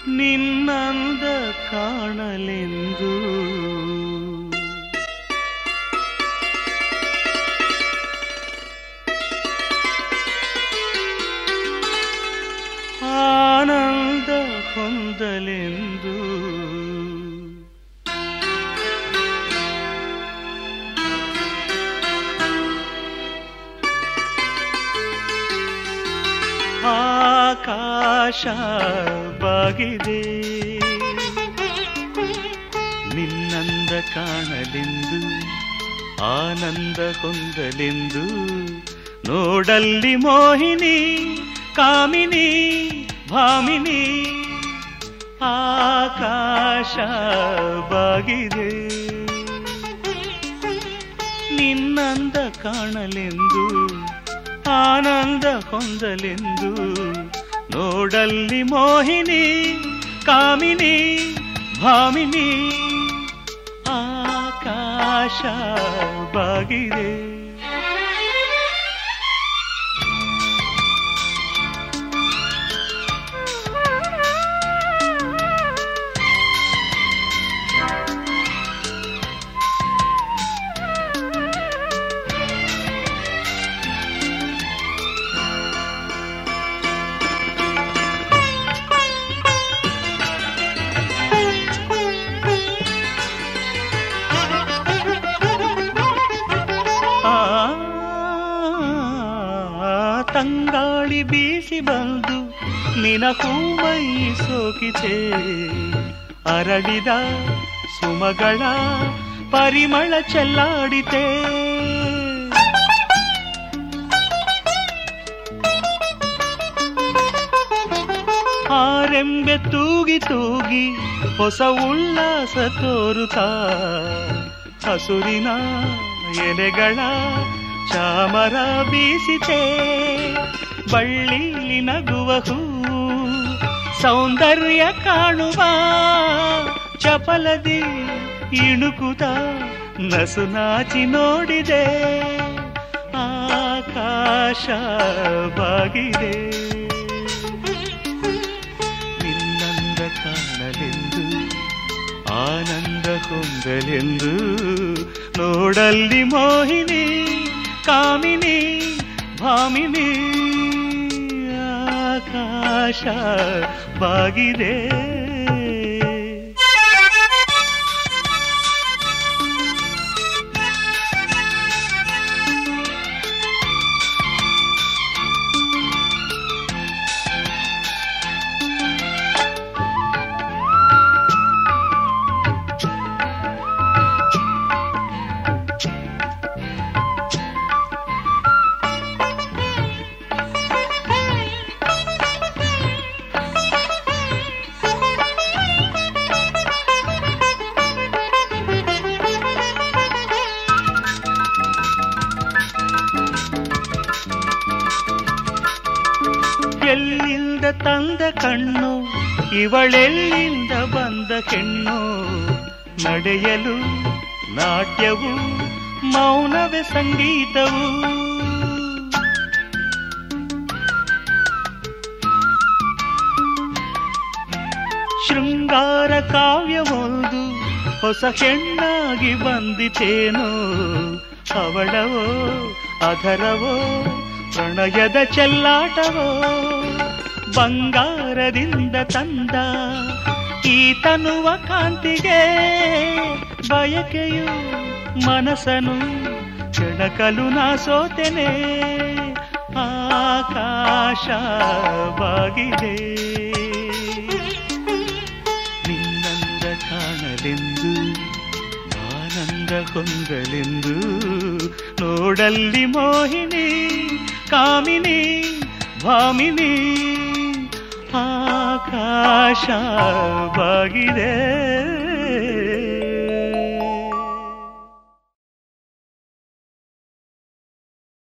ನಿನ್ನಂದ ಕಾಣಲೆಂದು ಆನಂದ ಹೊಂದಲೆಂದು ಆಕಾಶ ಬಾಗಿದೆ ನಿನ್ನಂದ ಕಾಣಲೆಂದು ಆನಂದ ಹೊಂದಲೆಂದು ನೋಡಲ್ಲಿ ಮೋಹಿನಿ ಕಾಮಿನಿ ಭಾಮಿನಿ ಆಕಾಶ ಬಾಗಿದೆ ನಿನ್ನಂದ ಕಾಣಲೆಂದು ಆನಂದ ಹೊಂದಲೆಂದು ನೋಡಲ್ಲಿ ಮೋಹಿನಿ ಕಾಮಿನಿ ಭಾಮಿನಿ ಆಕಾಶ ಬಾಗಿದೆ ಆ ತಂಗಾಳಿ ಬೀಸಿ ಬಂದು ನಿನ ಹೂಮೈ ಸೋಕಿತೆ ಅರಳಿದ ಸುಮಗಳ ಪರಿಮಳ ಚೆಲ್ಲಾಡಿತೆ ಆರೆಂಬೆ ತೂಗಿ ತೂಗಿ ಹೊಸ ಉಲ್ಲಾಸ ತೋರುತ್ತಾ ಹಸುರಿನ ಎಲೆಗಳ ಚಾಮರ ಬೀಸಿತೆ ಬಳ್ಳಿಲಿ ನಗುವ ಹೂ ಸೌಂದರ್ಯ ಕಾಣುವ ಚಪಲದಿ ಇಣುಕುತ ನಸು ನಾಚಿ ನೋಡಿದೆ ಆಕಾಶ ಬಾಗಿದೆ ನಿನ್ನಂದ ಕಾಣಲೆಂದು ಆನಂದ ಹೊಂದಲೆಂದು ನೋಡಲ್ಲಿ ಮೋಹಿನಿ ಕಾಮಿನಿ ಭಾಮಿನಿ ಆಕಾಶ ಬಾಗಿದೆ ಎಲ್ಲಿಂದ ತಂದ ಕಣ್ಣು ಇವಳೆಲ್ಲಿಂದ ಬಂದ ಹೆಣ್ಣು ನಡೆಯಲು ನಾಟ್ಯವು ಮೌನವೇ ಸಂಗೀತವು ಶೃಂಗಾರ ಕಾವ್ಯವೊಂದು ಹೊಸ ಹೆಣ್ಣಾಗಿ ಬಂದಿತೇನೋ ಅವಳವೋ ಅಧರವೋ ಪ್ರಣಯದ ಚೆಲ್ಲಾಟವೋ ಬಂಗಾರದಿಂದ ತಂದ ಈ ತನುವ ಕಾಂತಿಗೆ ಬಯಕೆಯು ಮನಸ್ಸನು ಕೆಣಕಲು ನಾ ಸೋತೆನೆ ಆಕಾಶ ಬಾಗಿದೆ ನಿನ್ನಂದ ಕಾಣಲೆಂದು ಆನಂದ ಹೊಂದಲೆಂದು ನೋಡಲ್ಲಿ ಮೋಹಿನಿ ಕಾಮಿನಿ ಭಾಮಿನಿ ಆಕಾಶ ಬಾಗಿದೆ